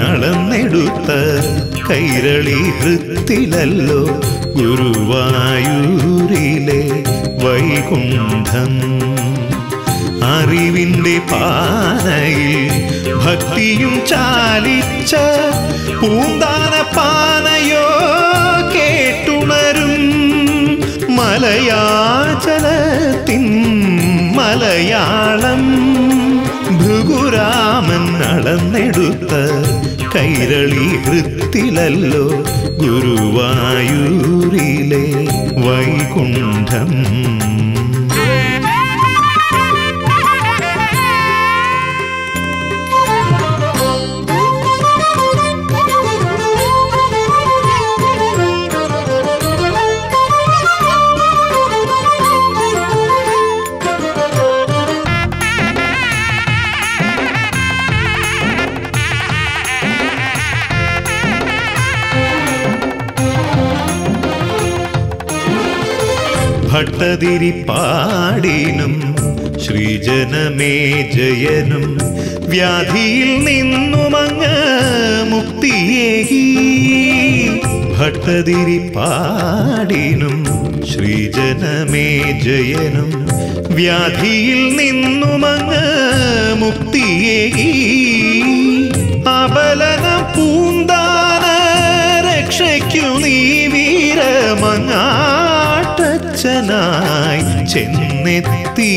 ഗുരുവാമന്നളന്നെടുത്ത കൈരളി ഹൃത്തിലല്ലോ ഗുരുവായൂരിലെ വൈകുണ്ഠം അറിവിൻ്റെ പാനയിൽ ഭക്തിയും ചാലിച്ച പൂന്താന പാനയോ കേട്ടുണരും മലയാചലത്തിൻ മലയാളം ഭൃഗുരാമൻ അളന്നെടുത്ത കൈരളി ഹൃത്തിലല്ലോ ഗുരുവായൂരിലെ വൈകുണ്ഠം ഭട്ടതിരിപ്പാടിനും ശ്രീജനമേ ജയനും വ്യാധിയിൽ നിന്നുമങ്ങ് മുക്തിയേകി ഭട്ടതിരിപ്പാടിനും ശ്രീജനമേ ജയനും വ്യാധിയിൽ നിന്നുമങ്ങ് മുക്തിയേകി അബലന പൂന്താന രക്ഷയ്ക്കു നീ വീരമങ്ങാട്ടച്ഛനായി ചെന്നെത്തി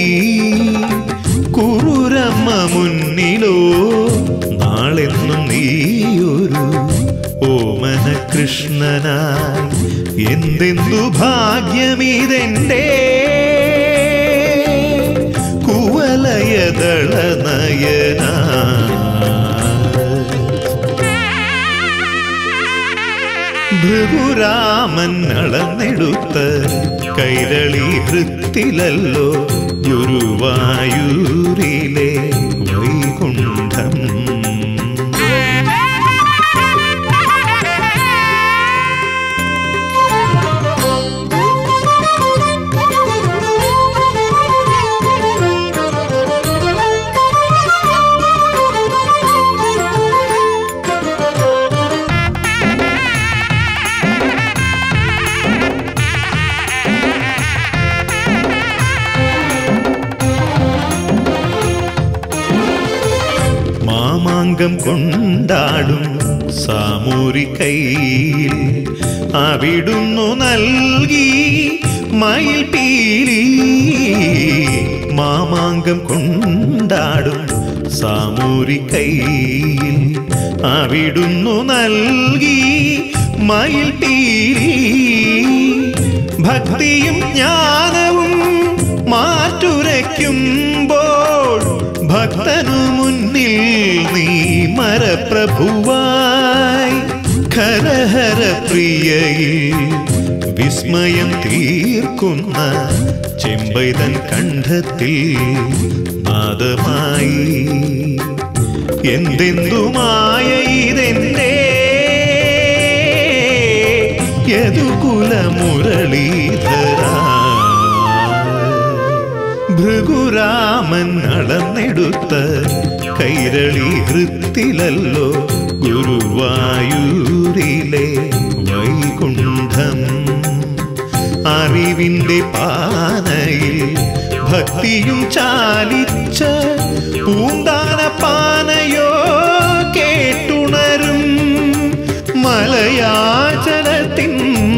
കുറുരമ്മ മുന്നിലോ നാളെന്നും നീയൊരു ഓമന കൃഷ്ണനായി എന്തെന്തു ഭാഗ്യമിതെന്റെ കുവലയദള നയനാ ഭൃഗുരാമൻ അളന്നെടുത്ത കൈരളി ഹൃത്തിലല്ലോ ഗുരുവായൂരിലെ വൈകുണ്ഠം മാമാങ്കം കൊണ്ടാടും സാമൂരിക്കൈയിൽ അവിടുന്നു നൽകി മയിൽ പീലി മാമാങ്കം കൊണ്ടാടും സാമൂരിക്കൈയിൽ അവിടുന്നു നൽകി മയിൽ പീലി ഭക്തിയും ജ്ഞാനവും മാറ്റുരയ്ക്കുമ്പോൾ ഭക്തനു മുന്നിൽ നീ മരപ്രഭുവായി ഖരഹര പ്രിയയിൽ വിസ്മയം തീർക്കുന്ന ചെമ്പൈതൻ കണ്ഠത്തിൽ നാദമായി എന്തെന്തുമായ ഇതെന്റെ യദുകുലമുരളീധര ഭൃഗുരാമൻ അളന്നെടുത്ത കൈരളി ഹൃത്തിലല്ലോ ഗുരുവായൂരിലെ വൈകുണ്ഠം അറിവിൻ്റെ പാനയിൽ ഭക്തിയും ചാലിച്ച പൂന്താന പാനയോ കേട്ടുണരും മലയാചലത്തിൻ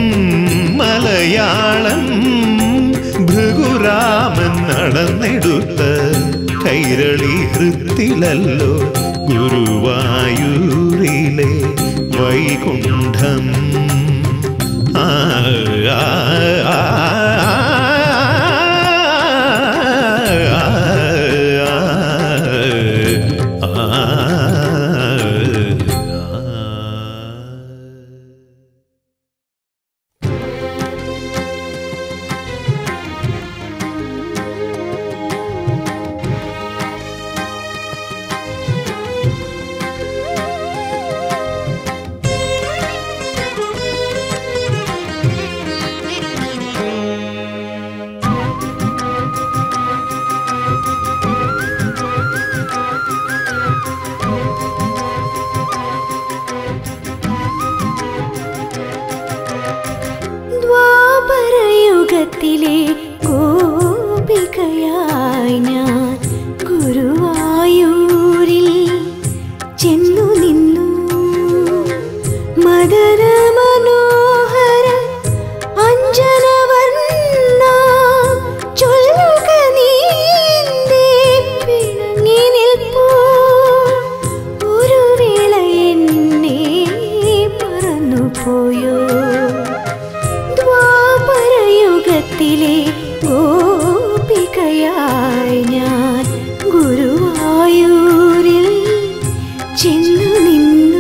മലയാളം ഭൃഗുരാമൻ നടന്നെടുത്ത കൈരളി ഹൃത്തിലല്ലോ ഗുരുവായൂരിലെ വൈകുണ്ഠം ആ ആ, ആ, ആ, ആ. ദ്വാരകയിൽവന്നുവീണ ഗോപികയായി ഞാൻ ഗുരുവായൂരിൽ ചെന്നു നിന്നു മദന മനോഹര അഞ്ജനവർണ്ണ ചൊല്ലുക നീ എന്തേ പിണങ്ങി നിൽപ്പൂ ഒരു വേള എന്നെ മറന്നുപോയോ ദ്വാപരയുഗത്തിലെ ഗോപികയായി ഞാൻ ഗുരുവായൂരിൽ ചെന്നു നിന്നു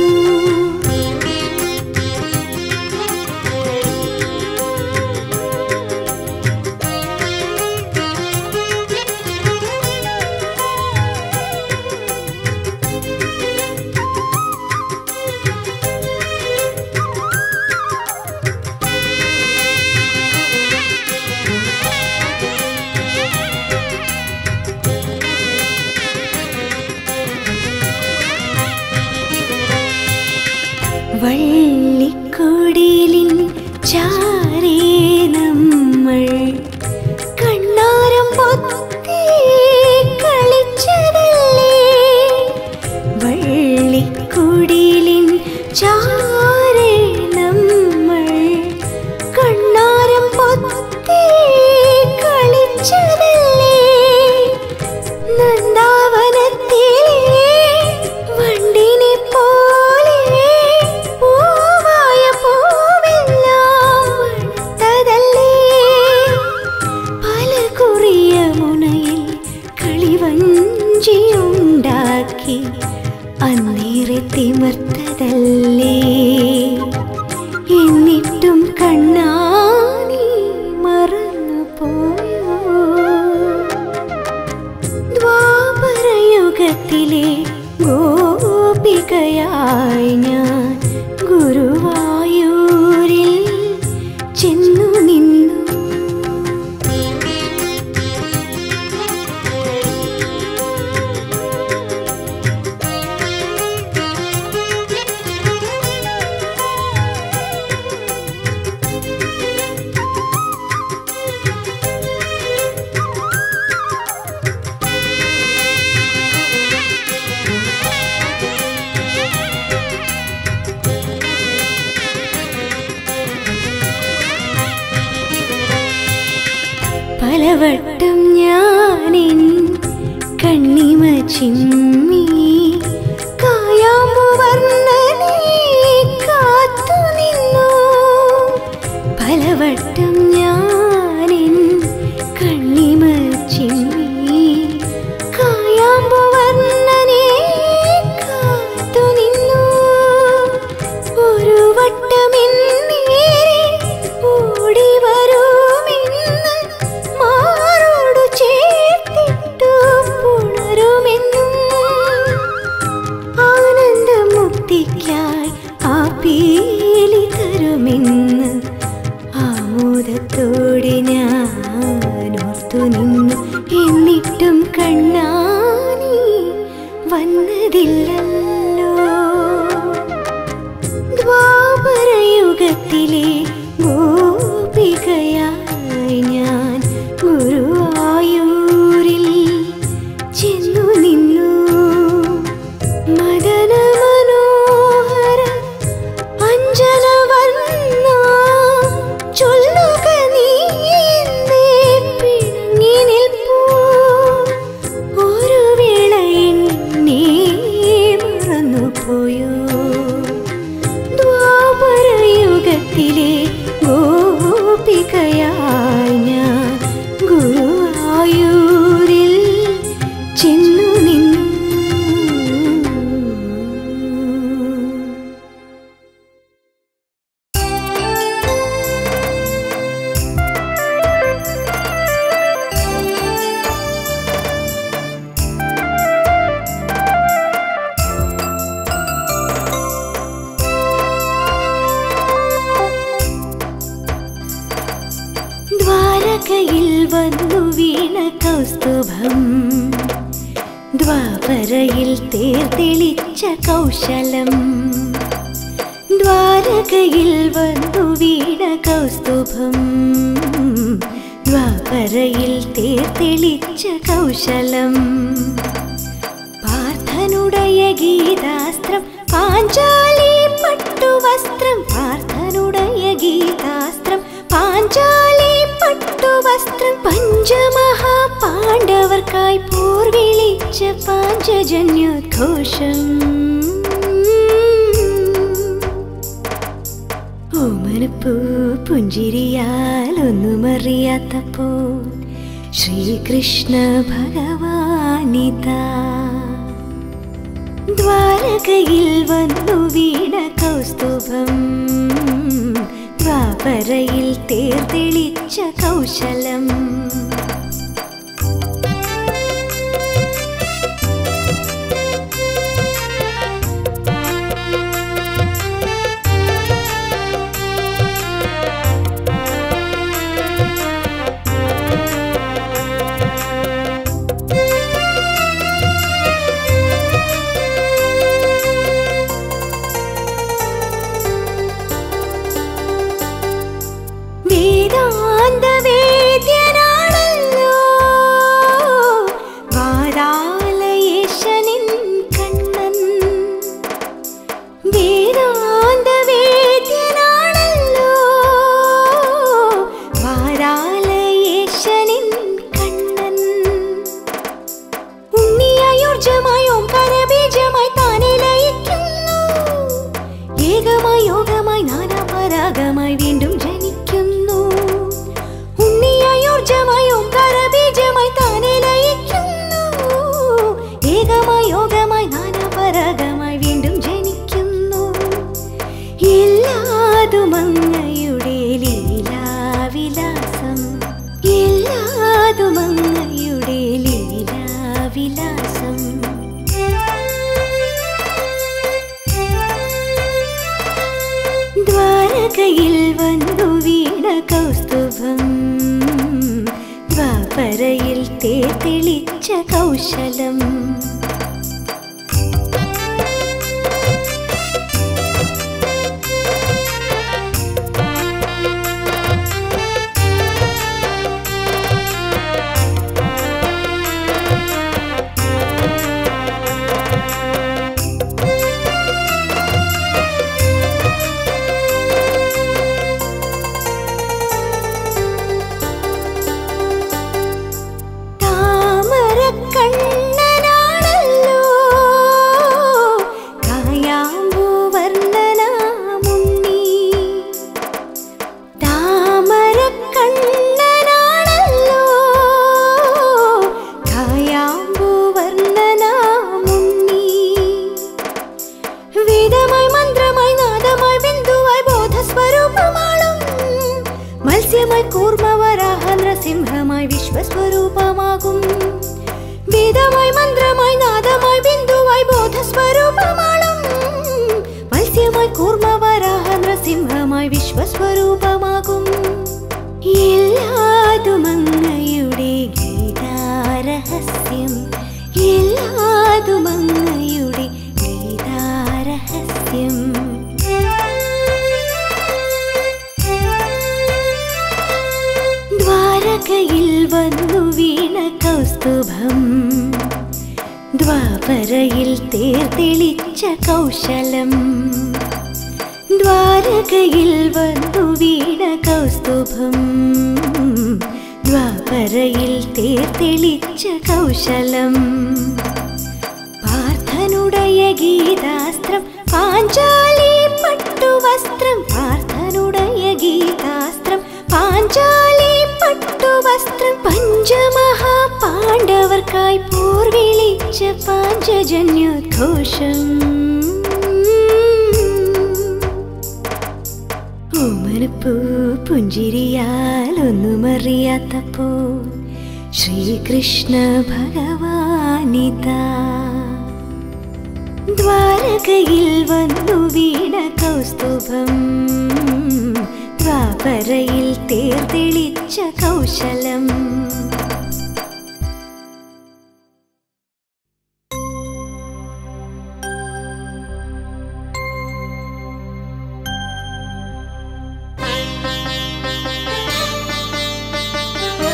വള്ളിക്കുടിലിൻ ചാരേ നമ്മൾ കണ്ണാരം പൊത്തി കളിച്ചതല്ലേ വള്ളിക്കുടിലിൻ ചാരേ നമ്മൾ കണ്ണാരം പൊത്തി കളിച്ചതല്ലേ നന്ദാവനത്തിലെ വണ്ടിനെ പോലെ പൂവായ പൂവെല്ലാം മണത്തതല്ലേ പല കുറിയ മുനയിൽ കളിവഞ്ചിയുണ്ടാക്കി അന്നേറെ തിമർത്തതല്ലേ എന്നിട്ടും കണ്ണാനി മറന്നു പോയോ ദ്വാപരയുഗത്തിലെ ഗോപികയായി ഞാൻ ഗുരുവായൂരിൽ ചെന്നു നിന്നു പലവട്ടം ഞാനിൻ കണ്ണിമ ചിമ്മി കായാമ്പു വർണ്ണനെ കാത്തു നിന്നു പലവട്ടം ഞാനിൻ കണ്ണിമ ചിമ്മി കായാമ്പു വർണ്ണനെ കാത്തു നിന്നു ഒരു വട്ടമെന്നേരെ ഓടി വരുമെന്ന് മാറോടു ചേർത്തിട്ടു പുണരുമെന്നും ആനന്ദമുക്തിക്കായി ആ പീലി തരുമെന്ന് ആമോദത്തോടെ ഞാൻ ഓർത്തു നിന്നു എന്നിട്ടും കണ്ണാനി വന്നതില്ലല്ലോ ദ്വാപരയുഗത്തിലെ ഗോപികയായി ഞാൻ ഗുരുവായൂരിൽ ചെന്നു നിന്നു മദന മനോഹര അഞ്ജനവർണ്ണ ചൊല്ലുക നീ എന്തേ പിണങ്ങി നിൽപ്പൂ ഒരു വേള എന്നെ മറന്നുപോയോ ദ്വാപരയുഗത്തിലെ ഗോപികയായി ഞാൻ ഗുരുവായൂരിൽ ചെന്നു നിന്നു ദ്വാരകയിൽ വന്നു വീണ കൗസ്തുഭം ദ്വാപരയിൽ തേർതെളിച്ച കൗശലം ദ്വാരകയിൽ വന്നു വീണ കൗസ്തുഭം ദ്വാപരയിൽ തേർത്തെളിച്ച കൗശലം പാർത്ഥനുടയ ഗീതാസ്ത്രം പാഞ്ചാലി പട്ടുവസ്ത്രം പാർത്ഥനുടയ ഗീതാസ്ത്രം പാഞ്ചാലി പട്ടുവസ്ത്രം പഞ്ചമഹാ പാണ്ഡവർക്കായി പോർ വിളിച്ച പാഞ്ചജന്യോദ്ഘോഷം ഓമനപ്പൂ പുഞ്ചിരിയാൽ ഒന്നുമറിയാത്തപ്പോൾ ശ്രീകൃഷ്ണ ഭഗവാനിതാ ദ്വാരകയിൽ വന്നു വീണ കൗസ്തുഭം ദ്വാപരയിൽ തേർത്തെളിച്ച കൗശലം വേദാന്ത വേദ്യനാണല്ലോ വാരാലയേശനിൻ കണ്ണൻ വേദാന്ത വേദ്യനാണല്ലോ വാരാലയേശനിൻ കണ്ണൻ ഉണ്ണിയായോർജമായി ഓംകാരബീജമായി താനെ ലയിക്കുന്നു ഏകമായി യോഗമായി നാനാപരാഗമായി വീണ്ടും ജനിക്കുന്നു ഉണ്ണിയായോർജമായി ഓംകാരബീജമായി താനെ ലയിക്കുന്നു ഏകമായി യോഗമായി നാനാപരാഗമായി വീണ്ടും ജനിക്കുന്നു എല്ലാതും അങ്ങയുടെ ലീലാവിലാസം എല്ലാതും അങ്ങയുടെ ലീലാവിലാസം ദ്വാരകയിൽ വന്നു വീണ കൗസ്തുഭം ദ്വാപരയിൽ തേർത്തെളിച്ച കൗശലം താമരക്കണ്ണനാണല്ലോ കായാമ്പൂവർണ്ണനാമുണ്ണി താമരക്കണ്ണനാണല്ലോ കായാമ്പൂവർണ്ണനാമുണ്ണി വേദമായി മന്ത്രമായി നാദമായി ബിന്ദുവായി ബോധസ്വരൂപമാളും മത്സ്യമായി കൂർമ്മവരാഹ നൃസിംഹമായി വിശ്വസ്വരൂപമാകും വേദമായി മന്ത്രമായി നാദമായി ബിന്ദുവായി ബോധസ്വരൂപമാളും മത്സ്യമായി കൂർമ്മവരാഹ നൃസിംഹമായി വിശ്വസ്വരൂപമാകും എല്ലാതും അങ്ങയുടെ ഗീതാരഹസ്യം എല്ലാതും അങ്ങയുടെ ഗീതാരഹസ്യം ദ്വാരകയിൽ വന്നു വീണ കൗസ്തുഭം ദ്വാപരയിൽ തേർത്തെളിച്ച കൗശലം ദ്വാരകയിൽ വന്നു വീണ കൗസ്തുഭം ദ്വാപരയിൽ തേർത്തെളിച്ച കൗശലം പാർത്ഥനുടയ ഗീതാസ്ത്രം പാഞ്ചാലി പട്ടുവസ്ത്രം പാർത്ഥനുടയ ഗീതാസ്ത്രം പാഞ്ചാലി പട്ടുവസ്ത്രം പഞ്ചമഹാ പാണ്ഡവർക്കായി പോർ വിളിച്ച പാഞ്ചജന്യോദ്ഘോഷം ഓമനപ്പൂ പുഞ്ചിരിയാൽ ഒന്നുമറിയാത്തപ്പോൾ ശ്രീകൃഷ്ണ ഭഗവാനിതാ ദ്വാരകയിൽ വന്നു വീണ കൗസ്തുഭം ദ്വാപരയിൽ തേർത്തെളിച്ച കൗശലം ആ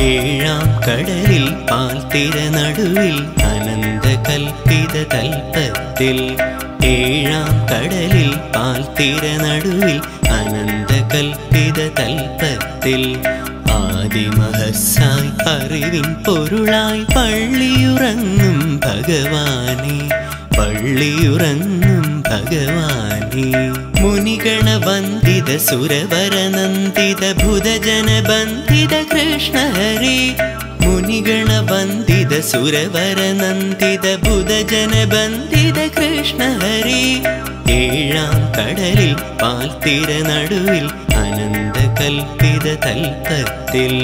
ഏഴാം കടലിൽ പാൽത്തിര നടുവിൽ അനന്ത കൽപ്പിത തൽപ്പത്തിൽ ഏഴാം കടലിൽ പാൽത്തിര നടുവിൽ അനന്ത കൽപ്പിത തൽപ്പത്തിൽ ആദിമഹസായി അറിവിൻ പൊരുളായി പള്ളിയുറങ്ങും ഭഗവാനെ പള്ളിയുറങ്ങും ഭഗവാനെ മുനിഗണ വന്ദിത സുരവര നന്ദിത ഭുതജന ബന്ധിത കൃഷ്ണ ഹരി മുനിഗണ വന്ദിത സുരവര നന്ദിത ഭുതജന ബന്ധിത കൃഷ്ണ ഹരി ഏഴാം കടലിൽ പാൽത്തിര നടുവിൽ അനന്ത കൽപ്പിത തൽപ്പത്തിൽ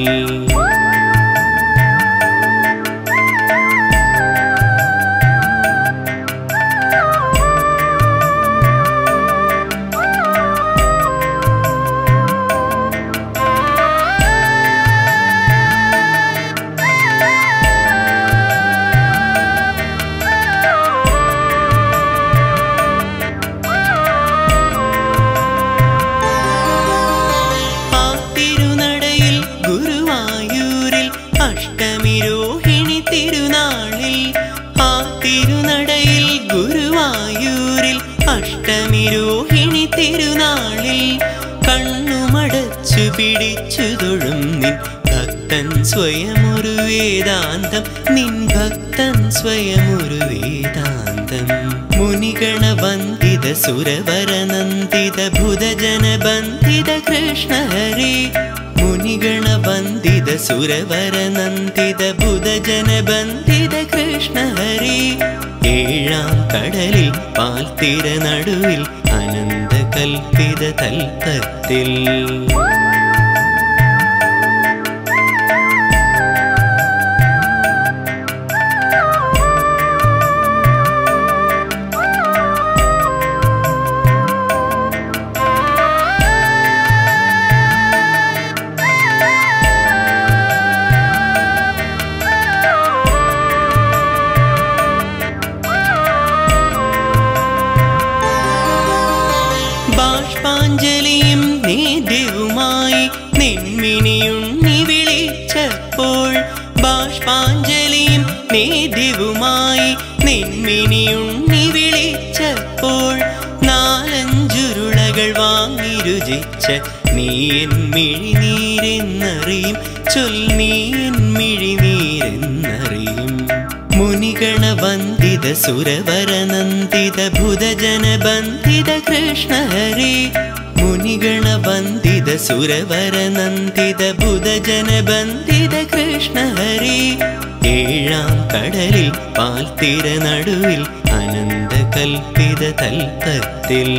ആ തിരുനടയിൽ ഗുരുവായൂരിൽ അഷ്ടമി രോഹിണി തിരുനാളിൽ ആ തിരുനടയിൽ ഗുരുവായൂരിൽ അഷ്ടമി രോഹിണി തിരുനാളിൽ കണ്ണുമടച്ചു പിടിച്ചു തൊഴും നിൻ ഭക്തൻ സ്വയമൊരു വേദാന്തം നിൻ ഭക്തൻ സ്വയമൊരു വേദാന്തം മുനിഗണ വന്ദിത സുരവര നന്ദിത ഭുതജന ബന്ധിത കൃഷ്ണ ഹരി മുനിഗണ വന്ദിത സുരവര നന്ദിത ഭുതജന ബന്ധിത കൃഷ്ണ ഹരി ഏഴാം കടലിൽ പാൽത്തിര നടുവിൽ അനന്ത കൽപ്പിത തൽപ്പത്തിൽ ബാഷ്പാഞ്ജലിയും നേദ്യവുമായി നിൻമിനിയുണ്ണി വിളിച്ചപ്പോൾ ബാഷ്പാഞ്ജലിയും നേദ്യവുമായി നിൻമിനിയുണ്ണി വിളിച്ചപ്പോൾ നാലഞ്ചുരുളകൾ വാങ്ങി രുചിച്ച നീ എൻ മിഴിനീരെന്നറിയും ചൊൽ നീ എൻ മിഴിനീരെന്നറിയും മുനിഗണ വന്ദിത സുരവര നന്ദിത ഭുതജന ബന്ധിത കൃഷ്ണ ഹരി മുനിഗണ വന്ദിത സുരവര നന്ദിത ഭുതജന ബന്ധിത കൃഷ്ണ ഹരി ഏഴാം കടലിൽ പാൽത്തിര നടുവിൽ അനന്ത കൽപ്പിത തൽപ്പത്തിൽ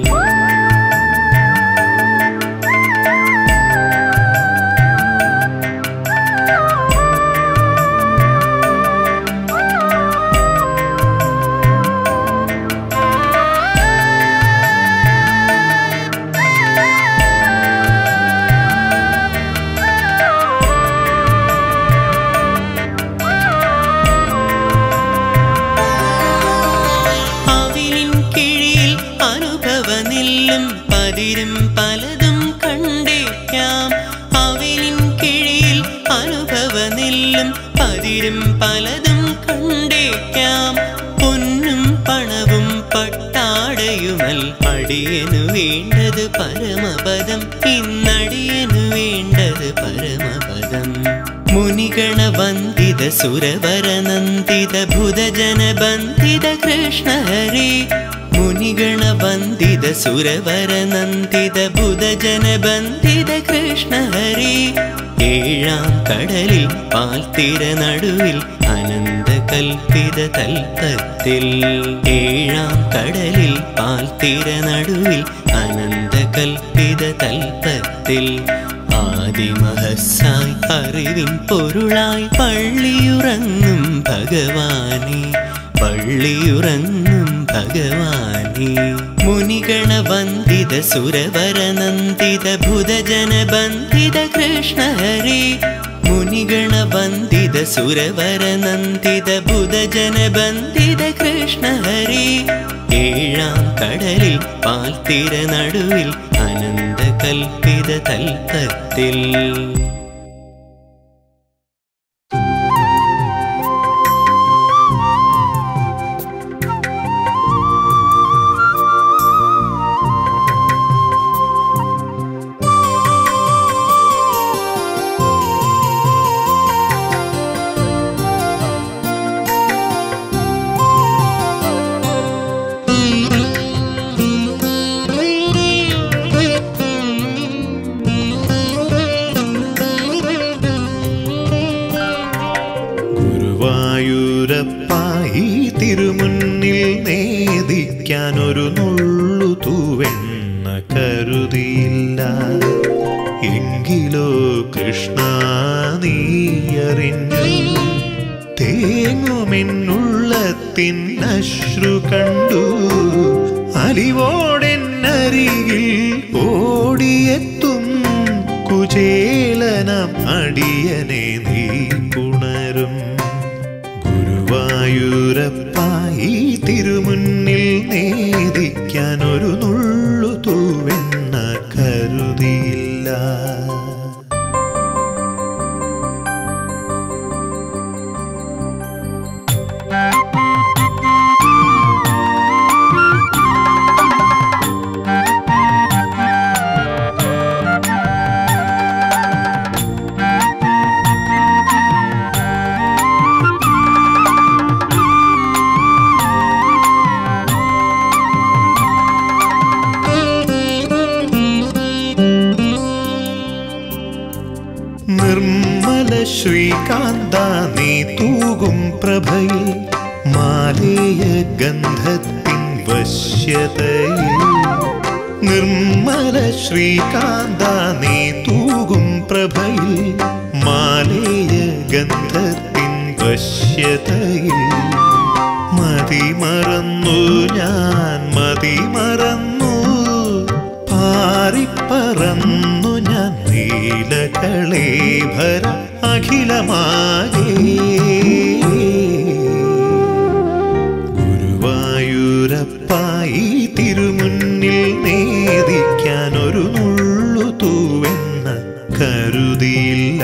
അവിലിൻ കിഴിയിൽ അനുഭവ നില്ലും പതിരും പലതും കണ്ടേക്കാം അവിലിൻ കിഴിയിൽ അനുഭവ നില്ലും പതിരും പലതും കണ്ടേക്കാം പൊന്നും പണവും പട്ടാടയുമൽ അടിയനു വേണ്ടത് പരമപദം ഇന്നടിയനു വേണ്ടത് പരമപദം മുനിഗണ വന്ദിത സുരവര നന്ദിത ഭുതജന ബന്ധിത കൃഷ്ണ ഹരി മുനിഗണ വന്ദിത സുരവര നന്ദിത ഭുതജന ബന്ധിത കൃഷ്ണ ഹരി ഏഴാം കടലിൽ പാൽത്തിര നടുവിൽ അനന്ത കൽപ്പിത തൽപ്പത്തിൽ ഏഴാം കടലിൽ പാൽത്തിര നടുവിൽ അനന്ത കൽപ്പിത തൽപ്പത്തിൽ ആദിമഹസായി അറിവിൻ പൊരുളായി പള്ളിയുറങ്ങും ഭഗവാനെ പള്ളിയുറങ്ങും ഭഗവാനെ മുനിഗണ വന്ദിത സുരവര നന്ദിത ഭുതജന ബന്ധിത കൃഷ്ണ ഹരി മുനിഗണ വന്ദിത സുരവര നന്ദിത ഭുതജന ബന്ധിത കൃഷ്ണ ഹരി ഏഴാം കടലിൽ പാൽത്തിര നടുവിൽ അനന്ത കൽപ്പിത തൽപ്പത്തിൽ എങ്കിലോ കൃഷ്ണ നീയറിഞ്ഞു തേങ്ങുമെന്നുള്ളത്തിൻ അശ്രു കണ്ടു അലിവോടെന്നരികിൽ ഓടിയെത്തും കുചേലനം അടിയനെ നീ പുണരും ഗുരുവായൂരപ്പായി തിരുമുന്നിൽ നേദിക്കാൻ ഒരു നുള്ളു തൂവെണ്ണ കരുതിയില്ല നിർമ്മല ശ്രീകാന്ത നീ തൂകും പ്രഭയിൽ മാലേയ ഗന്ധത്തിൻ വശ്യതയിൽ നിർമ്മല ശ്രീകാന്ത നീ തൂകും പ്രഭയിൽ മാലേയ ഗന്ധത്തിൻ വശ്യതയിൽ മതി മറന്നു ഞാൻ മതി മറന്നു പാറിപ്പറന്നു ഞാൻ നീലകളേഭര അഖിലമാകെ ഗുരുവായൂരപ്പായി തിരുമുന്നിൽ നേദിക്കാൻ ഒരു നുള്ളു തൂവെന്ന കരുതിയില്ല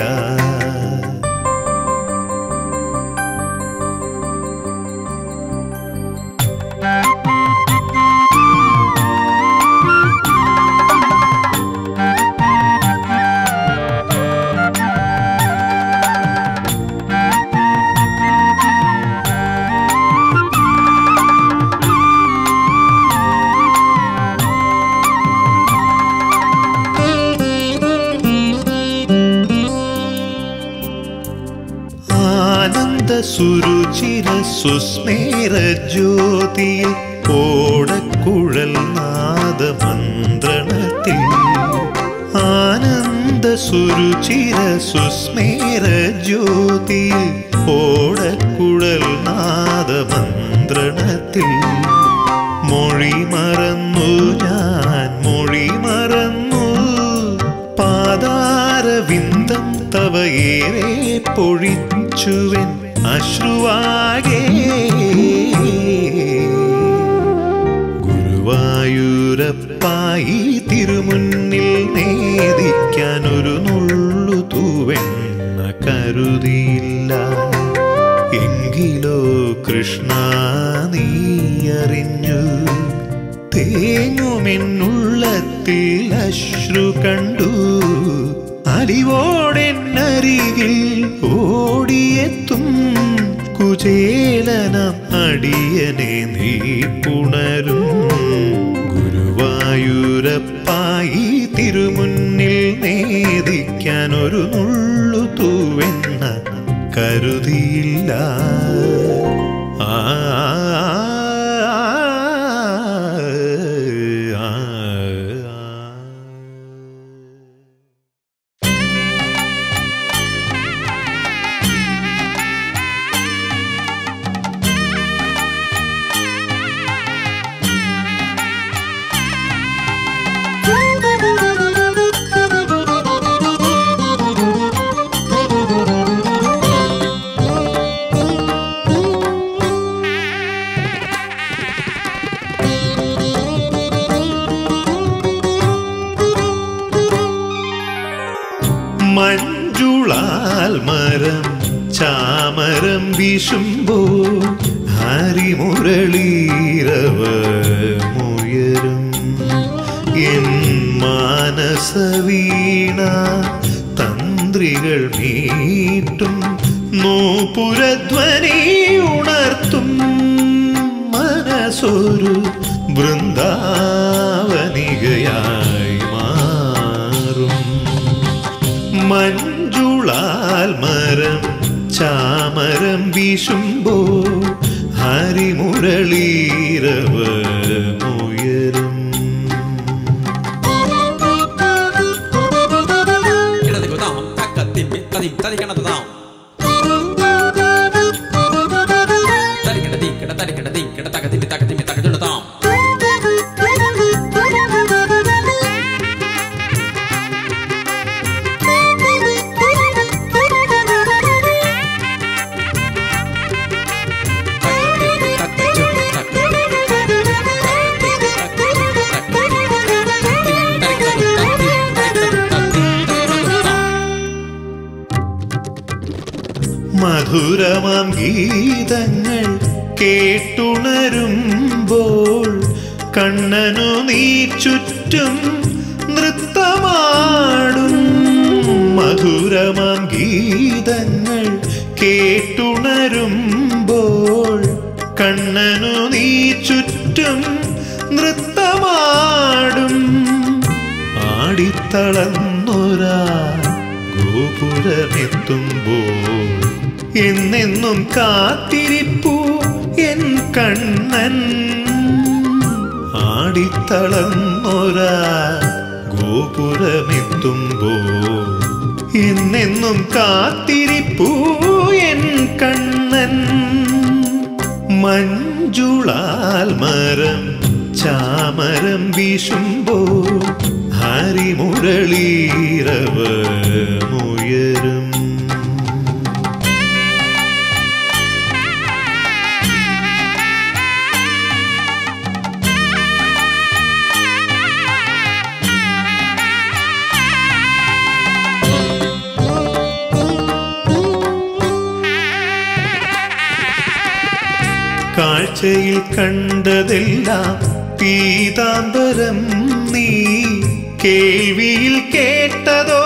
ആനന്ദ സുരുചിര സുസ്മേര ജ്യോതിയിൽ ഓടക്കുഴൽ നാദമന്ത്രണത്തിൽ ആനന്ദ സുരുചിര സുസ്മേര ജ്യോതിയിൽ ഓടക്കുഴൽ നാദമന്ത്രണത്തിൽ മൊഴി മറന്നു ഞാൻ മൊഴി മറന്നു പാതാരവിന്ദം തവയേറെ പൊഴിച്ചുവൻ അശ്രുവാകെ ഗുരുവായൂരപ്പായി തിരുമുന്നിൽ നേദിക്കാൻ ഒരു നുള്ളു തൂവെണ്ണ കരുതിയില്ല എങ്കിലോ കൃഷ്ണ നീ അറിഞ്ഞു തേങ്ങുമെന്നുള്ളത്തിൽ അശ്രു കണ്ടു അലിവോടെന്നരികിൽ ഓടിയെത്തും കുചേലനം അടിയനെ നീ പുണരും ഗുരുവായൂരപ്പായി തിരുമുന്നിൽ നേദിക്കാൻ ഒരു നുള്ളു തൂവെണ്ണ കരുതിയില്ല ആ മഞ്ജുളാൽ മരം ചാമരം വീശുമ്പോൾ ഹരിമുരളീരവ മുയരും എൻ മാനസവീണ തന്ത്രികൾ മീട്ടും നോപുരധ്വനി ഉണർത്തും മനസ്സൊരു വൃന്ദാവനികയായി മാറും മഞ്ജുളാൽ മരം ചാമരം വീശുമ്പോൾ ഹരിമുരളീരവ മുയരും ഇടത് തതിം തതിക്കണ തതാം തരിക്കട തീക്കട തരിക്കട തീക്കട തകതിമി തകതിമി തകതിടതാം മധുരമാം ഗീതങ്ങൾ കേട്ടുണരുമ്പോൾ കണ്ണനു നീ ചുറ്റും നൃത്തമാടും മധുരമാം ഗീതങ്ങൾ കേട്ടുണരുമ്പോൾ കണ്ണനു നീ ചുറ്റും നൃത്തമാടും ആടിത്തളന്നൊരാ ഗോപുരമെത്തുമ്പോൾ എന്നെന്നും കാത്തിരിപ്പൂ എൻ കണ്ണൻ ആടിത്തളന്നൊരാ ഗോപുരമെത്തുമ്പോൾ എന്നെന്നും കാത്തിരിപ്പൂ എൻ കണ്ണൻ മഞ്ജുളാൽ മരം ചാമരം വീശുമ്പോൾ ഹരിമുരളീരവമുയരും കാഴ്ചയിൽ കണ്ടതെല്ലാം പീതാംബരം നീ കേൾവിയിൽ കേട്ടതോ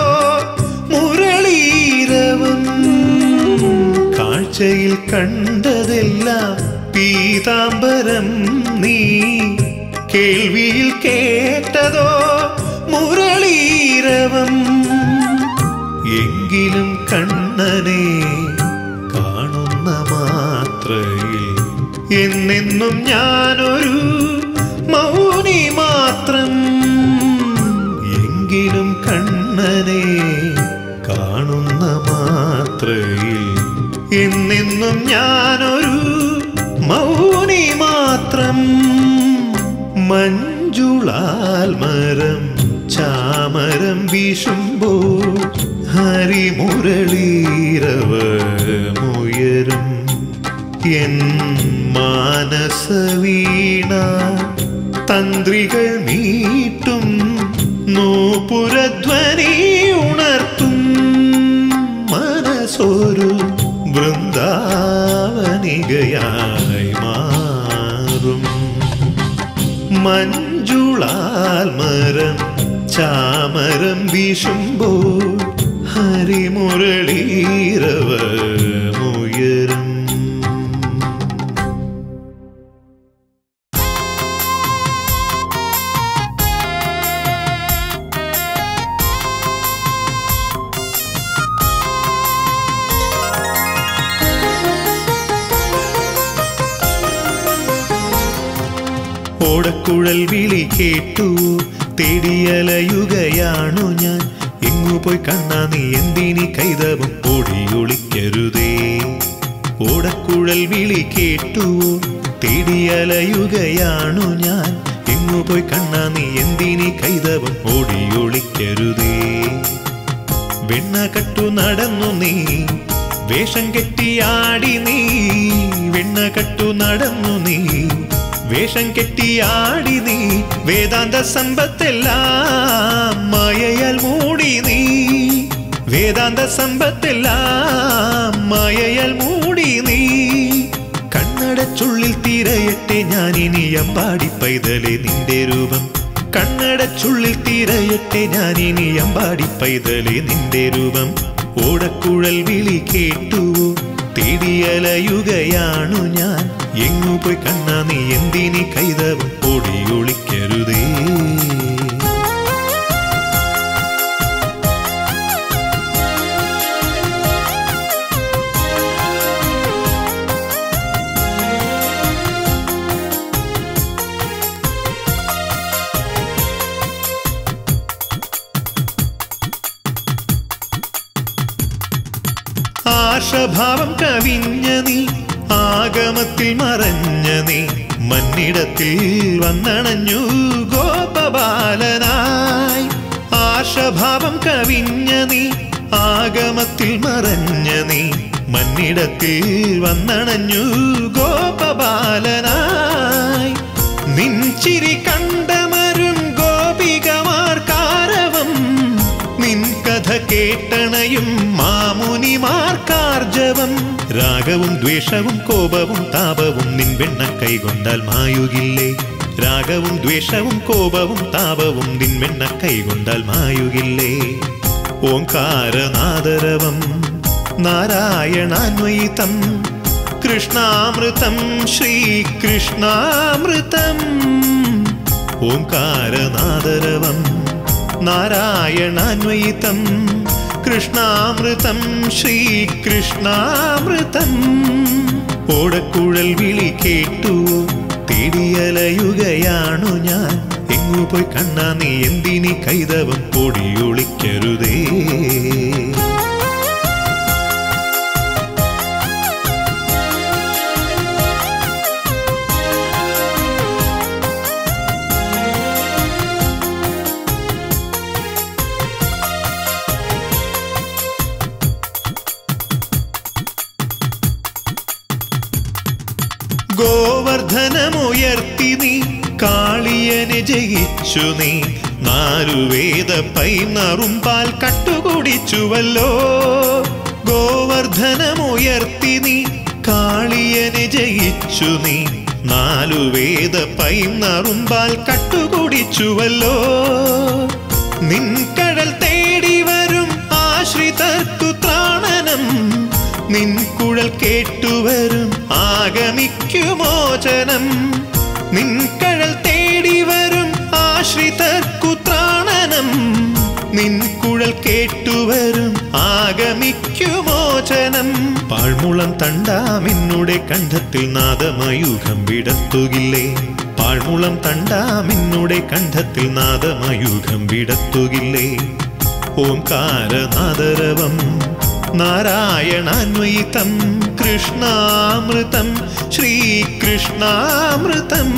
മുരളീരവം കാഴ്ചയിൽ കണ്ടതെല്ലാം പീതാംബരം നീ കേൾവിയിൽ കേട്ടതോ മുരളീരവം എങ്കിലും കണ്ണനെ കാണുന്ന മാത്രയിൽ എന്നെന്നും ഞാനൊരു മൗനി മാത്രം എങ്കിലും കണ്ണനെ കാണുന്ന മാത്രയിൽ എന്നെന്നും ഞാനൊരു മൗനി മാത്രം മഞ്ജുളാൽ മരം ചാമരം വീശുമ്പോൾ ഹരിമുരളീരവമുയരും എൻ മാനസവീണ തന്ത്രികൾ മീട്ടും നൂപുരധ്വനി ഉണർത്തും മനസ്സൊരു വൃന്ദാവനികയായി മാറും മഞ്ജുളാൽ മരം ചാമരം വീശുമ്പോൾ ഹരിമുരളീരവമുയരും ഓടക്കുഴൽ വിളി കേട്ടു തേടിയലയുകയാണു ഞാൻ എങ്ങു പോയി കണ്ണാ നീ എന്തിനി കൈതവും ഓടിയൊളിക്കരുതേ ഓടക്കുഴൽ വിളി കേട്ടു തേടിയലയുകയാണു ഞാൻ എങ്ങു പോയി കണ്ണാ നീ എന്തിനി കൈതവും ഓടിയൊളിക്കരുതേ വെണ്ണ കട്ടു നടന്നു നീ വേഷം കെട്ടിയാടി നീ വെണ്ണ കട്ടു നടന്നു നീ വേഷം കെട്ടിയാടി നീ വേദാന്ത സമ്പത്തെല്ലാം മായയാൽ മൂടി നീ വേദാന്ത സമ്പത്തെല്ലാം മായയാൽ മൂടി നീ കണ്ണടച്ചുള്ളിൽ തീരയട്ടെ ഞാനിനി അമ്പാടി പൈതലെ നിന്റെ രൂപം കണ്ണടച്ചുള്ളിൽ തീരയട്ടെ ഞാനിനി അമ്പാടി പൈതലെ നിന്റെ രൂപം ഓടക്കുഴൽ വിളി കേട്ടുവോ തേടിയലയുകയാണു ഞാൻ എങ്ങു പോയി കണ്ണാ നീ എന്തിനി കൈതവും ഓടിയൊളിക്കരുതേ ആർഷഭാവം കവിഞ്ഞ നീ ആഗമത്തിൽ മറഞ്ഞ നീ മന്നിടത്തിൽ വന്നണഞ്ഞു ഗോപബാലനായി ആർഷഭാവം കവിഞ്ഞ നീ ആഗമത്തിൽ മറഞ്ഞ നീ മന്നിടത്തിൽ വന്നണഞ്ഞു ഗോപബാലനായി നിൻചിരി കണ്ടമരും ഗോപികമാർക്കാരവം നിൻ കഥ കേട്ടണയും മാമുനിമാർക്കാർജവം രാഗവും ദ്വേഷവും കോപവും താപവും നിൻ വെണ്ണ കൈകൊണ്ടാൽ മായുകില്ലേ രാഗവും ദ്വേഷവും കോപവും താപവും നിൻ വെണ്ണ കൈകൊണ്ടാൽ മായുകില്ലേ ഓംകാരനാദരവം നാരായണാന്വയിതം കൃഷ്ണാമൃതം ശ്രീകൃഷ്ണാമൃതം ഓംകാരനാദരവം നാരായണാന്വയിതം കൃഷ്ണാമൃതം ശ്രീകൃഷ്ണാമൃതം ഓടക്കുഴൽ വിളി കേട്ടു തേടിയലയുകയാണു ഞാൻ എങ്ങു പോയി കണ്ണാ നീ എന്തിനി കൈതവം പൊടിയൊളിക്കരുതേ ഗോവർദ്ധനമുയർത്തി നീ കാളിയനെ ജയിച്ചു നീ നാലുവേദ പൈനറുമ്പാൽ കട്ടുകുടിച്ചുവല്ലോ ഗോവർദ്ധനമുയർത്തി നീ കാളിയനെ ജയിച്ചു നീ നാലുവേദ പൈനറുമ്പാൽ കട്ടുകുടിച്ചുവല്ലോ നിൻകടൽ തേടി വരും ആശ്രിതർക്കു ത്രാണനം നിൻ കുഴൽ കേട്ടുവരും ആഗമിക്കുമോചനം നിൻ കഴൽ തേടി വരും ആശ്രിതർക്കു ത്രാണനം നിൻ കുഴൽ കേട്ടുവരും ആഗമിക്കുമോചനം പാഴ്മുളം തണ്ടാമിന്നുടെ കണ്ഠത്തിൽ നാദമയൂഖം വിടത്തുകില്ലേ പാഴ്മുളം തണ്ടാമിന്നുടെ കണ്ഠത്തിൽ നാദമയൂഖം വിടത്തുകില്ലേ ഓംകാരനാദരവം നാരായണാന്വയിതം കൃഷ്ണാമൃതം ശ്രീകൃഷ്ണാമൃതം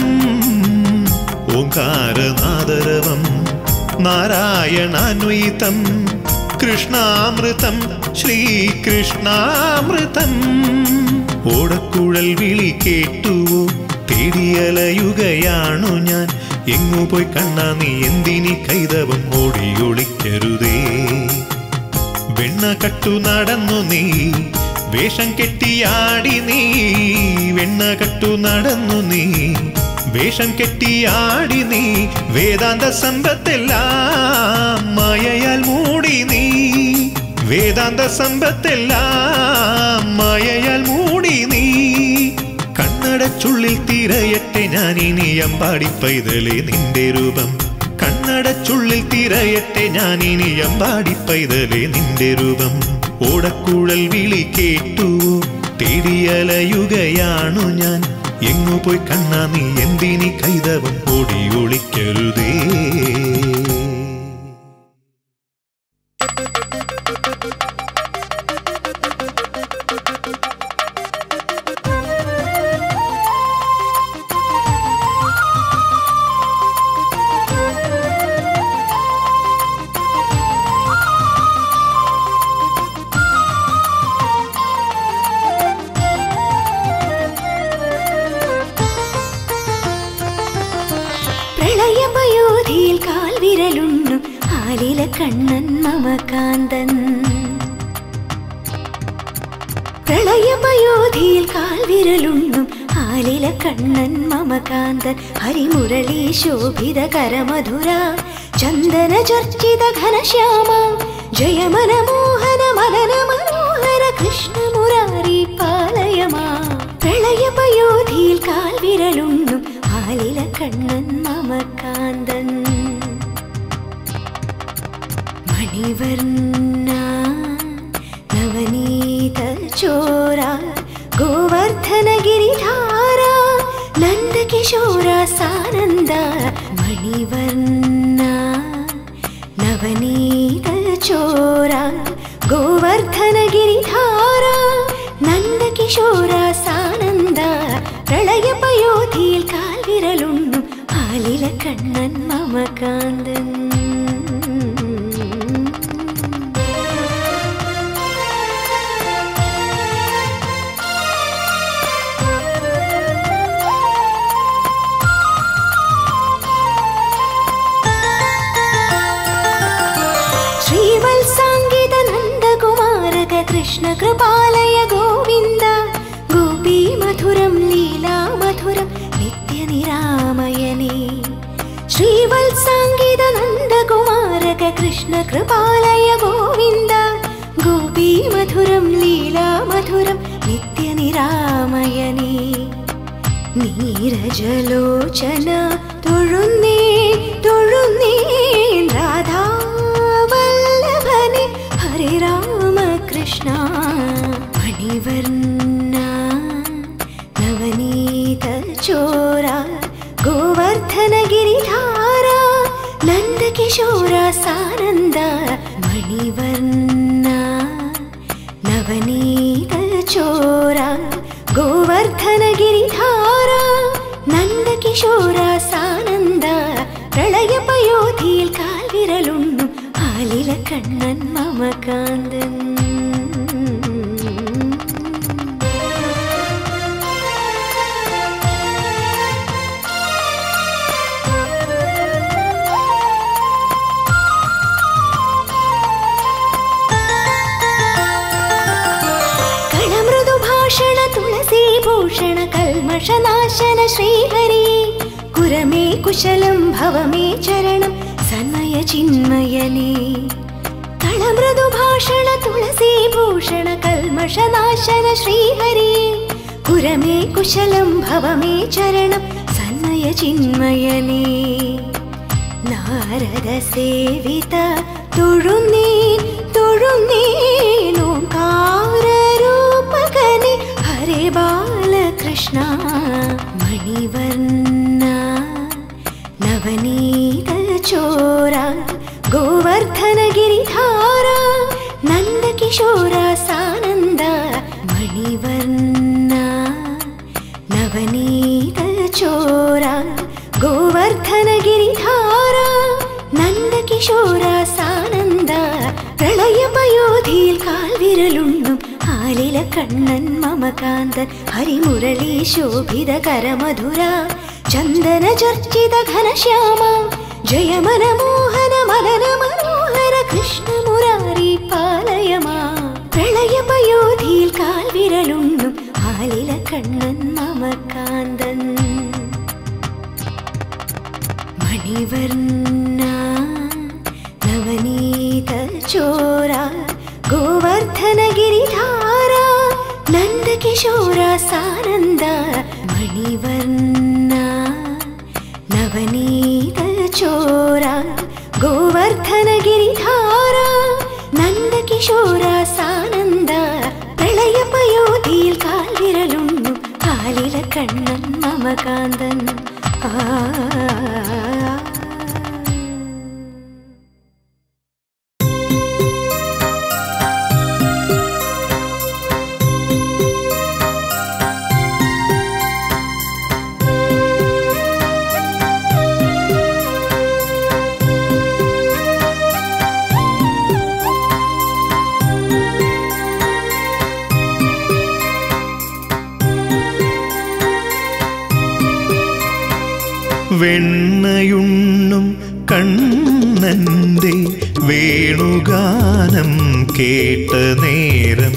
ഓംകാരനാദരവം നാരായണാന്വയിതം കൃഷ്ണാമൃതം ശ്രീകൃഷ്ണാമൃതം ഓടക്കുഴൽ വിളി കേട്ടുവോ തേടിയലയുകയാണു ഞാൻ എങ്ങു പോയി കണ്ണാ നീ എന്തിനി കൈതവം ഓടിയൊളിക്കരുതേ വെണ്ണ കട്ടു നടന്നു നീ വേഷം കെട്ടിയാടി നീ വെണ്ണ കട്ടു നടന്നു നീ വേഷം കെട്ടിയാടി നീ വേദാന്ത സമ്പത്തെല്ലാം മായയാൽ മൂടി നീ വേദാന്ത സമ്പത്തെല്ലാം മായയാൽ മൂടി നീ കണ്ണടച്ചുള്ളിൽ തിരയട്ടെ ഞാൻ ഇനി അമ്പാടി പൈതലേ നിന്റെ രൂപം കണ്ണടച്ചുള്ളിൽ തിരയട്ടെ ഞാൻ ഇനി അമ്പാടി പൈതലേ നിന്റെ രൂപം ഓടക്കുഴൽ വിളി കേട്ടു തേടിയലയുകയാണു ഞാൻ എങ്ങു പോയി കണ്ണാ നീ എന്തിനി കൈതവം ഓടി ഒളിക്കരുതേ പ്രളയമയോധിയിൽ കാൽവിരലുണ്ണു ആലില കണ്ണൻ മമകാന്തൻ പ്രളയമയോധിയിൽ കാൽവിരലുണ്ണും ആലില കണ്ണൻ മമകാന്തൻ ഹരിമുരളി ശോഭിത കരമധുര ചന്ദന ചർച്ചിത ഘനശ്യാമ ജയമന മോഹന മദന മനോഹര കൃഷ്ണ മുരാരി പാലയമാ പ്രളയമയോധിയിൽ കാൽവിരലുണ്ണും ആലില കണ്ണൻ മമകാന്തൻ മണിവർണ്ണ നവനീത ചോര ഗോവർദ്ധന ഗിരിധാര നന്ദകിശോര സാനന്ദ മണിവർണ്ണ നവനീത ചോര ഗോവർദ്ധന ഗിരിധാര നന്ദകിശോരാസാനന്ദ പ്രളയപയോധിയിൽ കാൽവിരലുണ്ണും ആലില കണ്ണൻ മമകാന്തൻ ശ്രീവത്സാംഗീത നന്ദകുമാരക കൃഷ്ണ കൃപാലയ ഗോവിന്ദ ഗോപീ മധുരം ലീലാ മധുരം നിത്യനിരാമയനേ ശ്രീവത്സാംഗീത നന്ദകുമാരക കൃഷ്ണ കൃപാലയ ഗോവിന്ദ ഗോപീ മധുരം ലീലാ മധുരം നിത്യനിരാമയനേ നീരജലോചന തൊഴുന്നേ തൊഴുന്നേ രാധാവല്ലഭനെ ഹരേ രാമകൃഷ്ണ മണിവർണ്ണ നവനീത ചോര ഗോവർദ്ധന ഗിരിധാര നന്ദകിശോര സാനന്ദ മണിവർണ്ണ നവനീത ചോര ഗോവർദ്ധന ഗിരിധാര നന്ദകിശോര സാനന്ദ പ്രളയപയോധിയിൽ കാൽവിരലുണ്ണും ആലില കണ്ണൻ മമകാന്തൻ കളമൃദുഭാഷണ തുളസീഭൂഷണ കൽമഷനാശന ശ്രീഹരി കുരമേ കുശലം ഭവമേ ചരണം സന്മയ ചിന്മയനേ കളമൃദുഭാഷണ തുളസീഭൂഷണ കൽമഷനാശന ശ്രീഹരി കുരമേ കുശലം ഭവമേ ചരണം സന്മയ ചിന്മയനേ നാരദ സേവിത തൊഴുന്നേ തൊഴുന്നേ ഓംകാരൂപകനെ ഹരേ ബാലകൃഷ്ണ മണിവർണ്ണ നവനീത ചോര ഗോവർദ്ധന ഗിരിധാര നന്ദകിശോര സാനന്ദ മണിവർണ്ണ നവനീത ചോര ഗോവർദ്ധന ഗിരിധാര നന്ദകിശോര സാനന്ദ പ്രളയപയോധിയിൽ കാൽവിരലുണ്ണും ആലില കണ്ണൻ മമകാന്തൻ ഹരിമുരളീ ശോഭിത കരമധുര ചന്ദന ചർച്ചിത ഘനശ്യാമ ജയ മനമോഹന മദന മനോഹര കൃഷ്ണ മുരാരി പാലയമാ പ്രളയപയോധിയിൽ കാൽവിരലുണ്ണും ആലില കണ്ണൻ മമകാന്തൻ മണിവർണ്ണ നവനീത ചോര ഗോവർദ്ധന ഗിരിധാര നന്ദകിശോര സാനന്ദ മണിവർണ്ണ നവനീത ചോര ഗോവർദ്ധന ഗിരിധാര നന്ദകിശോര സാനന്ദ പ്രളയപയോധിയിൽ കാൽവിരലുണ്ണും കാലില കണ്ണൻ മമകാന്തൻ ആ വെണ്ണയുണ്ണും കണ്ണന്റെ വേണുഗാനം കേട്ട നേരം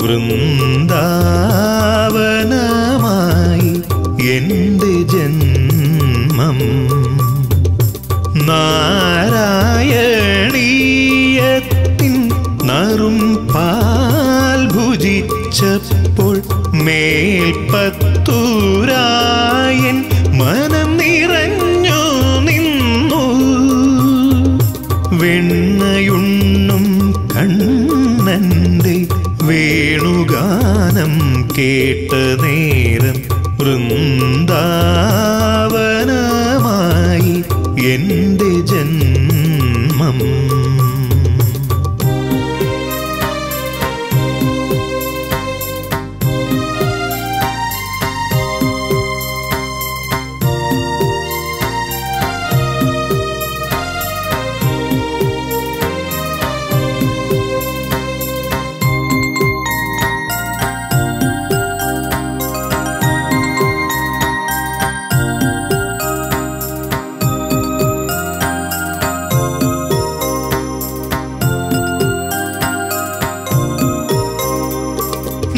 വൃന്ദാവനമായി എൻ്റെ ജന്മം നാരായണീയത്തിൻ നറും പാൽ ഭുജിച്ചപ്പോൾ മേൽപ്പത്തൂരായൻ മനം നിറഞ്ഞു നിന്നു വെണ്ണയുണ്ണും കണ്ണന്റെ വേണുഗാനം കേട്ട നേരം വൃന്ദാവനമായി എൻ്റെ ജന്മം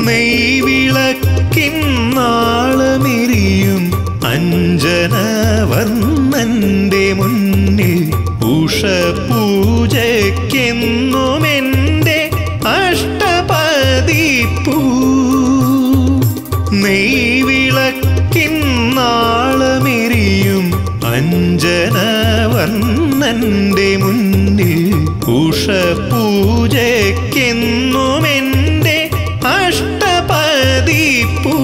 നെയ്വിളക്കിൻ നാളമെരിയും അഞ്ജനവർണ്ണന്റെ മുന്നിൽ ഉഷപൂജയ്ക്കെന്നുമെന്റെ അഷ്ടപതിപ്പൂ നെയ്വിളക്കിൻ നാളമെരിയും അഞ്ജനവർണ്ണന്റെ മുന്നിൽ ഉഷപൂജയ്ക്കെന്നുമെന്റെ അഷ്ടപതിപ്പൂ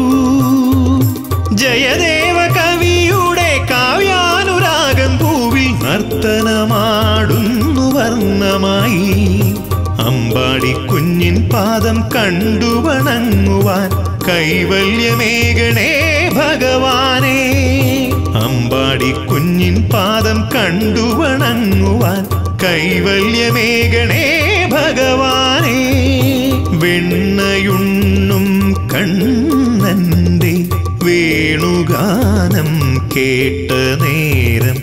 ജയദേവ കവിയുടെ കാവ്യാനുരാഗം പൂവിൽ നർത്തനമാടുന്നു വർണ്ണമായി അമ്പാടി കുഞ്ഞിൻ പാദം കണ്ടു വണങ്ങുവാൻ കൈവല്യമേകണേ ഭഗവാനെ അമ്പാടി കുഞ്ഞിൻ പാദം കണ്ടു വണങ്ങുവാൻ കൈവല്യമേകണേ ഭഗവാനെ വെണ്ണയുണ്ണും കണ്ണന്റെ വേണുഗാനം കേട്ട നേരം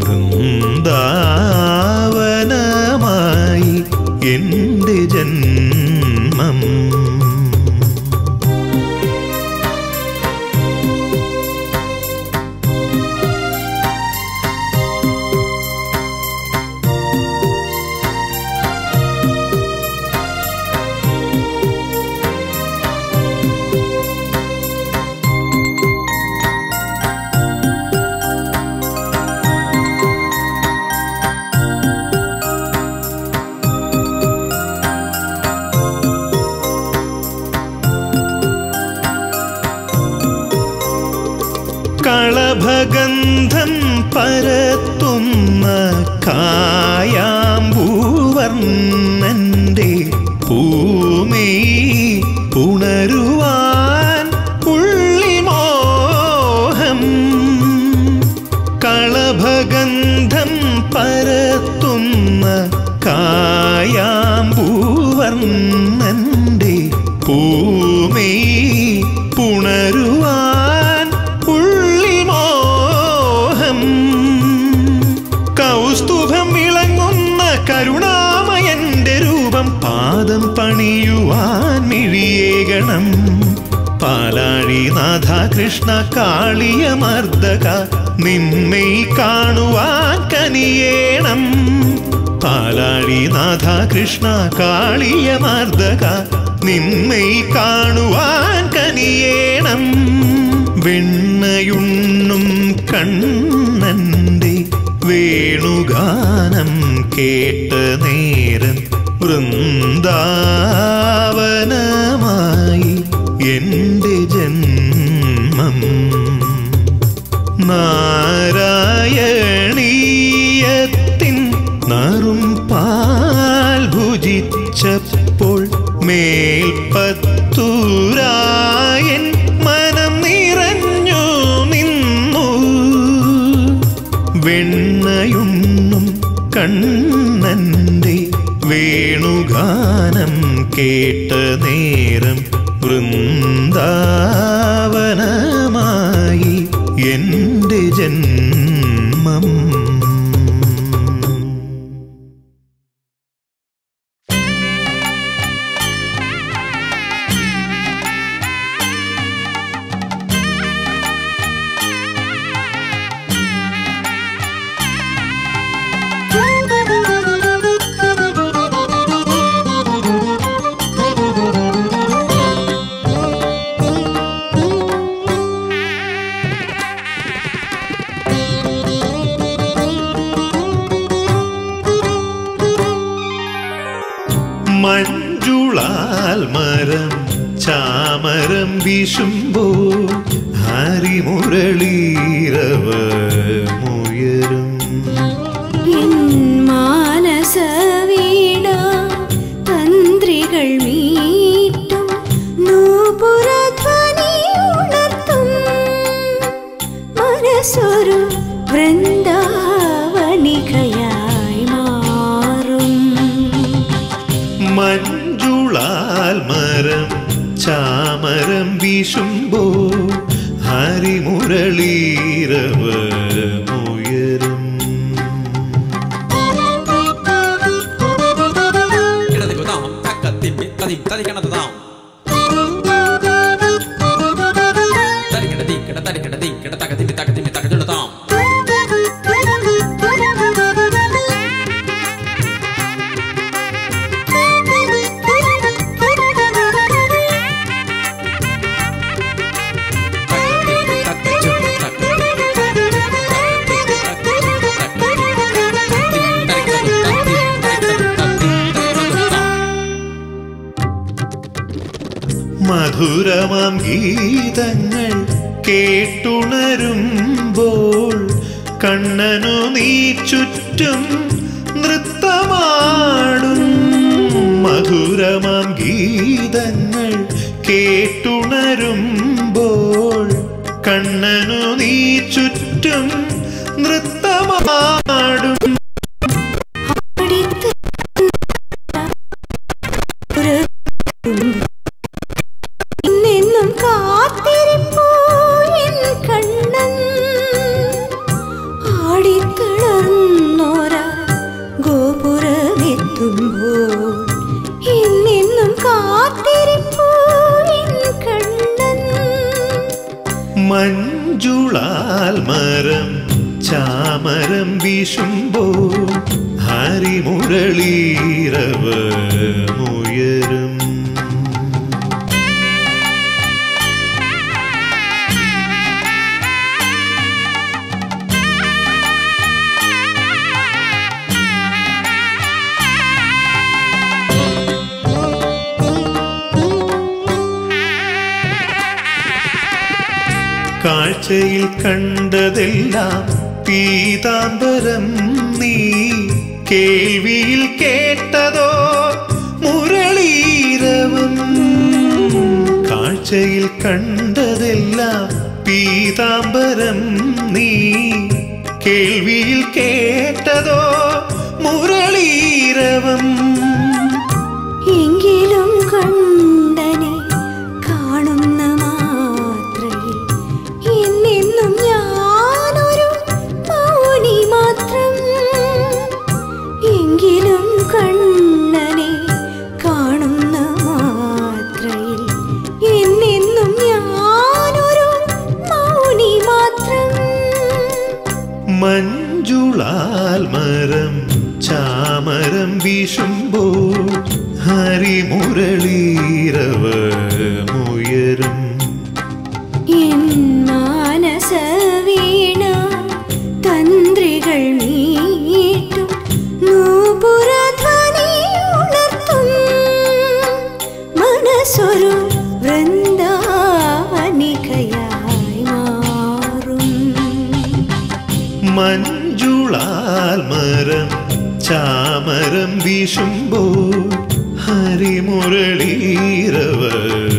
വൃന്ദാവനമായി എൻ്റെ ജന്മം കളഭഗന്ധം പരത്തുന്ന കായാമ്പൂവർണ്ണന്റെ പൂമേ ഉണരുവാൻ ഉള്ളിമോഹം കളഭഗന്ധം പരത്തുന്ന കായാമ്പൂവർണ്ണന്റെ പൂമേ പുണരുവാൻ ഉള്ളിമോഹം കൗസ്തുഭം വിളങ്ങുന്ന കരുണാമയന്റെ രൂപം പാദം പണിയുവാൻ മിഴിയേകണം പാലാഴി നാഥ കൃഷ്ണ കാളിയ മർദ്ദക നിന്നെ കാണുവാൻ കനിയേണം പാലാഴി നാഥ കൃഷ്ണ കാളിയ മർദ്ദക നിന്നെ കാണുവാൻ കനിയേണം വെണ്ണയുണ്ണും കണ്ണന്റെ വേണുഗാനം കേട്ട നേരം വൃന്ദാവനമായി എൻ്റെ ജന്മം നാരായണീയത്തിൻ നറും പാൽ ഭുജിച്ചപ്പോൾ മേൽപ്പത്തൂരായൻ മനം നിറഞ്ഞു നിന്നു വെണ്ണയുണ്ണും കണ്ണന്റെ വേണുഗാനം കേട്ട നേരം വൃന്ദാവനമായി എൻ്റെ ജന്മം മഞ്ജുളാൽ മരം ചാമരം വീശുമ്പോ ഹരിമുരളീരവ മുയരും എൻ മാനസവീണ തന്ത്രികൾ മീട്ടും നൂപുരധ്വനി ഉണർത്തും മനസ്സൊരു വൃന്ദാവനികയായി മാറും മഞ്ജുളാൽ മരം ചാമരം വീശുമ്പോ ഹരിമുരളീരവ മുയരും ഇടതികുതാം തക്കത്തിമ്മി തതി തതികണതാം തരികിട തീക്കിട തരികിട തീക്കിട തകതിമി തകതിമി തകതിടതാം മധുരമാം ഗീതങ്ങൾ കേട്ടുണരുമ്പോൾ കണ്ണനു നീ ചുറ്റും നൃത്തമാടും മധുരമാം ഗീതങ്ങൾ കേട്ടുണരുമ്പോൾ കണ്ണനു നീ ചുറ്റും നൃത്തമാടും അടിത്ത് ഒരു ഇന്നെന്നും കാത്തിരിപ്പൂ എൻ കണ്ണൻ ആടിത്തളർന്നോര ഗോപുരമെത്തുമ്പോൾ ഇന്നെന്നും കാത്തിരിപ്പൂ എൻ കണ്ണൻ മഞ്ജുളാൽ മരം ചാമരം വീശുമ്പോൾ ഹരിമുരളീരവമുയരും കാഴ്ചയിൽ കണ്ടതെല്ലാം പീതാംബരം നീ കേൾവിയിൽ കേട്ടതോ മുരളീരവം കാഴ്ചയിൽ കണ്ടതെല്ലാം പീതാംബരം നീ കേൾവിയിൽ കേട്ടതോ മുരളീരവം എങ്കിലും കണ്ടനെ കാണുന്ന മാത്രയിൽ എന്നെന്നും ഞാനൊരു മൗനി മാത്രം എങ്കിലും കണ്ണനെ കാണുന്ന മാത്രയിൽ എന്നെന്നും ഞാനൊരു മൗനി മാത്രം മഞ്ജുളാൽ മരം ചാമരം വീശുമ്പോൾ ഹരിമുരളീരവമുയരും എൻ മാനസവീണ തന്ത്രികൾ മീട്ടും നൂപുരധ്വനി ഉണർത്തും മനസ്സൊരു വൃന്ദാവനികയായി മാറും മഞ്ജുളാൽ മരം ചാമരം വീശുമ്പോൾ ഹരിമുരളീരവമുയരും